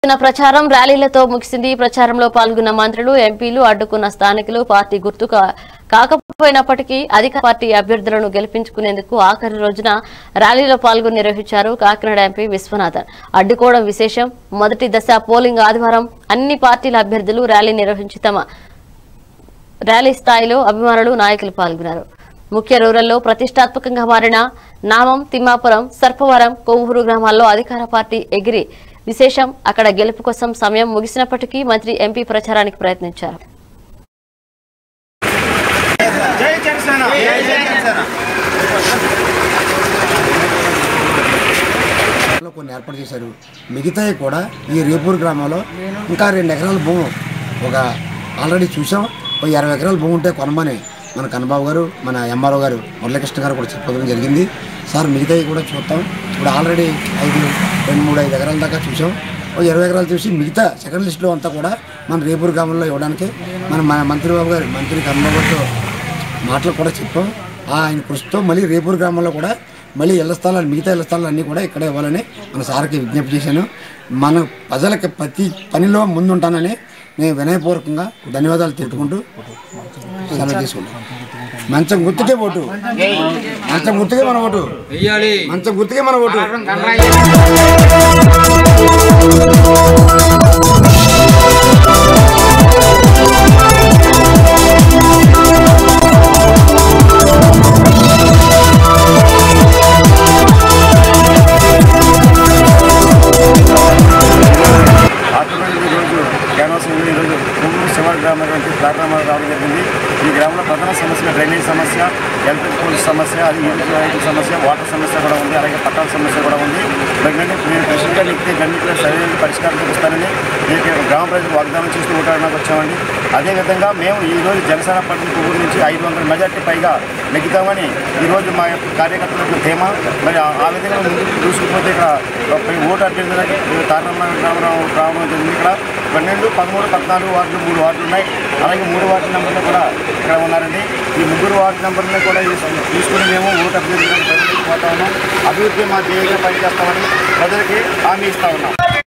చేసిన ప్రచారం ర్యాలీలతో ముగిసింది ప్రచారంలో పాల్గొన్న మంత్రులు ఎంపీలు అడ్డుకున్న స్థానికులు పార్టీ గుర్తు కా- కాకపోయినప్పటికీ అధిక పార్టీ అభ్యర్థులను గెలిపించుకునేందుకు ఆఖరి రోజున ర్యాలీలో పాల్గొని నిర్వహించారు కాకినాడ ఎంపీ విశ్వనాథన్ అడ్డుకోవడం విశేషం మొదటి దశ పోలింగ్ ఆదివారం అన్ని పార్టీల అభ్యర్థులు ర్యాలీ నిర్వహించి తమ ర్యాలీ స్థాయిలో అభిమానులు నాయకులు పాల్గొన్నారు ముఖ్య రూరల్లో ప్రతిష్టాత్మకంగా మారిన నామం తిమ్మాపురం సర్పవరం కొవ్వూరు గ్రామాల్లో అధికార పార్టీ ఎగిరి విశేషం అక్కడ గెలుపు కోసం సమయం ముగిసినప్పటికీ మంత్రి ఎంపీ ప్రచారానికి ప్రయత్నించారు జై జనసేన జై జనసేన లో కొన్ని ఏర్పాటు చేశారు మిగతాయి కూడా ఈ రేపూరు గ్రామంలో ఇంకా రెండు ఎకరాల భూమి ఒక ఆల్రెడీ చూసాం ఒక ఇరవై ఎకరాల భూమి ఉంటే కొనమని మన కన్నబాబు గారు మన ఎంఆర్ఓ గారు మురళీకృష్ణ గారు కూడా చెప్పడం జరిగింది సార్ మిగతాయి కూడా చూస్తాం ఇప్పుడు ఆల్రెడీ ఐదు రెండు మూడు ఐదు ఎకరాల దాకా చూసాం ఒక ఇరవై ఎకరాలు చూసి మిగతా సెకండ్ లిస్ట్లో అంతా కూడా మన రేపూరు గ్రామంలో ఇవ్వడానికి మన మన మంత్రి బాబు గారు మంత్రి కన్నబాబు గారితో మాటలు కూడా చెప్పాం ఆ ఆయన కృషితో మళ్ళీ రేపూరు గ్రామంలో కూడా మళ్ళీ ఇళ్ల స్థలాలు మిగతా ఇళ్ల స్థలాలు అన్నీ కూడా ఇక్కడే ఇవ్వాలని మన సార్కి విజ్ఞప్తి చేశాను మన ప్రజలకి ప్రతి పనిలో ముందుంటానని నేను వినయపూర్వకంగా ధన్యవాదాలు తెలుపుకుంటూ సెలవు తీసుకుంటాను మంచం గుర్తుకే ఓటు మంచం గుర్తుకే మన ఓటు మంచం గుర్తుకే మన ఓటు ఆంధ్రప్రదేశ్ ఈరోజు క్యాన్వాసింగ్ ఈరోజు కొవ్వూరు శివారు గ్రామం నుంచి కార్యక్రమాలు రావడం జరిగింది ఈ గ్రామంలో ప్రధాన సమస్య డ్రైనేజ్ సమస్య ఎలక్ట్రిక్ పోలీస్ సమస్య అది యూనిట్ సమస్య వాటర్ సమస్య కూడా ఉంది అలాగే పట్టాల సమస్య కూడా ఉంది ఎందుకంటే నేను ప్రెసిడెంట్గా నిక్కితే గన్నిట్లో సరైన పరిష్కారం చూపిస్తానని మీకు గ్రామ ప్రజలు వాగ్దానం చేస్తూ ఓటాడడానికి వచ్చామండి అదేవిధంగా మేము ఈ రోజు జనసేన పార్టీ కొవ్వూరు నుంచి ఐదు వందల మెజార్టీ పైగా నెగ్గుతామని ఈరోజు మా యొక్క కార్యకర్తల యొక్క ధీమా మరి ఆ- ఆ విధంగా ముందుకు దూసుకుపోతే ఇక్కడ పై ఓటు అభ్యర్థులకి తారణ రావడం రావడం జరిగింది ఇక్కడ పన్నెండు పదమూడు పద్నాలుగు వార్డులు మూడు వార్డులు ఉన్నాయి అలాగే మూడు వార్డు నెంబర్లు కూడా ఇక్కడ ఉన్నారండి ఈ ముగ్గురు వార్డు నెంబర్ని కూడా ఈ సం- తీసుకుని మేము ఓటు అభ్యర్థులకు ప్రజలకు పోతా ఉన్నాం అభివృద్ధి మా ధ్యేయంగా పనిచేస్తామని ప్రజలకి హామీ ఇస్తా ఉన్నాం